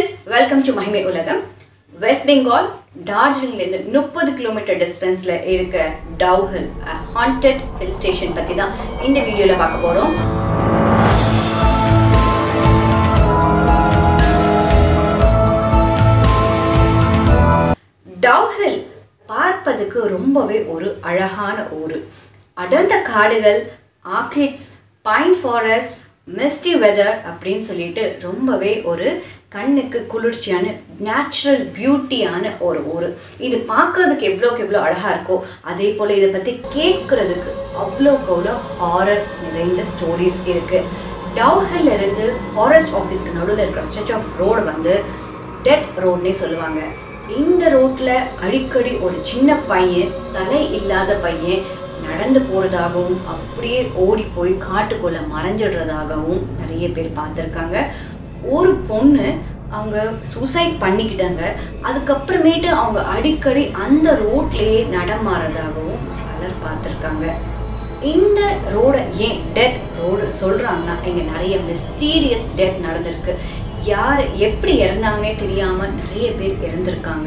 friends welcome to மகிமை உலகம் west Bengal டார்ஜிலிங்லேருந்து முப்பது கிலோமீட்டர் டிஸ்டன்ஸில் இருக்கிற Dow hill haunted hill station பற்றி தான் இந்த வீடியோவில் பார்க்க போகிறோம் டவ் ஹில் பார்ப்பதுக்கு ரொம்பவே ஒரு அழகான ஊர் அடர்ந்த காடுகள் orchids pine forest misty weather அப்படின்னு சொல்லிட்டு ரொம்பவே ஒரு கண்ணுக்கு குளிர்ச்சியான நேச்சுரல் பியூட்டியான ஒரு ஊர் இது பார்க்குறதுக்கு எவ்வளோக்கு எவ்வளோ அழகாக இருக்கோ அதே போல் இதை பற்றி கேட்குறதுக்கு அவ்வளோக்கு அவ்வளோ ஹாரர் நிறைந்த ஸ்டோரிஸ் இருக்குது டவுஹில் இருந்து ஃபாரஸ்ட் ஆஃபீஸ்க்கு நடுவில் இருக்கிற ஸ்ட்ரெச் ஆஃப் ரோடு வந்து டெத் ரோட்னே சொல்லுவாங்க இந்த ரோட்டில் அடிக்கடி ஒரு சின்ன பையன் தலை இல்லாத பையன் நடந்து போகிறதாகவும் அப்படியே ஓடி போய் காட்டுக்குள்ளே மறைஞ்சிடுறதாகவும் நிறைய பேர் பார்த்துருக்காங்க ஒரு பொண்ணு அவங்க சூசைட் பண்ணிக்கிட்டாங்க அதுக்கப்புறமேட்டு அவங்க அடிக்கடி அந்த ரோட்லேயே நடமாறதாகவும் பலர் பார்த்துருக்காங்க இந்த ரோடை ஏன் டெத் ரோடு சொல்கிறாங்கன்னா இங்கே நிறைய மிஸ்டீரியஸ் டெத் நடந்திருக்கு யார் எப்படி இறந்தாங்கன்னே தெரியாமல் நிறைய பேர் இறந்துருக்காங்க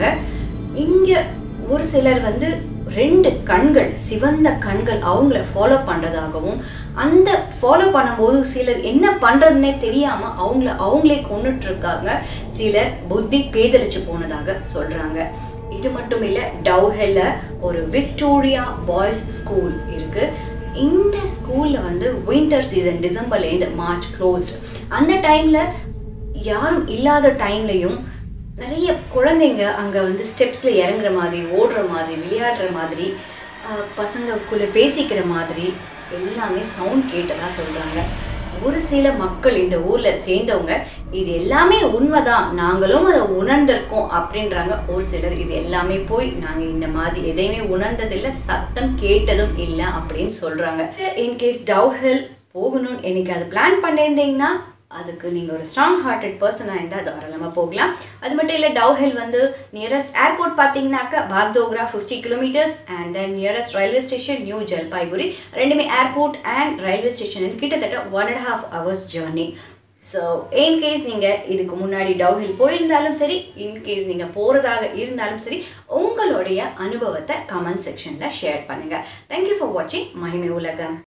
இங்கே ஒரு சிலர் வந்து ரெண்டு கண்கள் சிவந்த கண்கள் அவங்கள ஃபாலோ பண்ணுறதாகவும் அந்த ஃபாலோ பண்ணும்போது சிலர் என்ன பண்ணுறதுனே தெரியாமல் அவங்கள அவங்களே கொண்டுட்டு இருக்காங்க சிலர் புத்தி பேதலிச்சு போனதாக சொல்கிறாங்க இது மட்டும் இல்லை டவுஹெல்ல ஒரு விக்டோரியா பாய்ஸ் ஸ்கூல் இருக்குது இந்த ஸ்கூலில் வந்து வின்டர் சீசன் டிசம்பர்லேருந்து மார்ச் க்ளோஸ்ட் அந்த டைமில் யாரும் இல்லாத டைம்லையும் நிறைய குழந்தைங்க அங்கே வந்து ஸ்டெப்ஸில் இறங்குற மாதிரி ஓடுற மாதிரி விளையாடுற மாதிரி பசங்களுக்குள்ளே பேசிக்கிற மாதிரி எல்லாமே சவுண்ட் கேட்டதாக சொல்கிறாங்க ஒரு சில மக்கள் இந்த ஊரில் சேர்ந்தவங்க இது எல்லாமே உண்மைதான் நாங்களும் அதை உணர்ந்திருக்கோம் அப்படின்றாங்க ஒரு சிலர் இது எல்லாமே போய் நாங்கள் இந்த மாதிரி எதையுமே உணர்ந்ததில்லை சத்தம் கேட்டதும் இல்லை அப்படின்னு சொல்கிறாங்க இன்கேஸ் டவுஹில் போகணும்னு எனக்கு அது பிளான் பண்ணியிருந்தீங்கன்னா அதுக்கு நீங்கள் ஒரு ஸ்ட்ராங் ஹார்ட்டட் பர்சனாக இருந்தால் தாராளமாக போகலாம் அது மட்டும் இல்லை டவுஹில் வந்து நியரஸ்ட் ஏர்போர்ட் பார்த்தீங்கன்னாக்கா Bagdogra fifty kilometers and then nearest railway station new Jalpaiguri ரெண்டுமே ஏர்போர்ட் அண்ட் ரயில்வே ஸ்டேஷன் கிட்டத்தட்ட one and half hours journey so in case நீங்கள் இதுக்கு முன்னாடி டவுஹில் போயிருந்தாலும் சரி இன்கேஸ் நீங்கள் போகிறதாக இருந்தாலும் சரி உங்களுடைய அனுபவத்தை கமெண்ட் செக்ஷனில் ஷேர் பண்ணுங்கள் தேங்க்யூ ஃபார் வாட்சிங் மகிமை உலகம்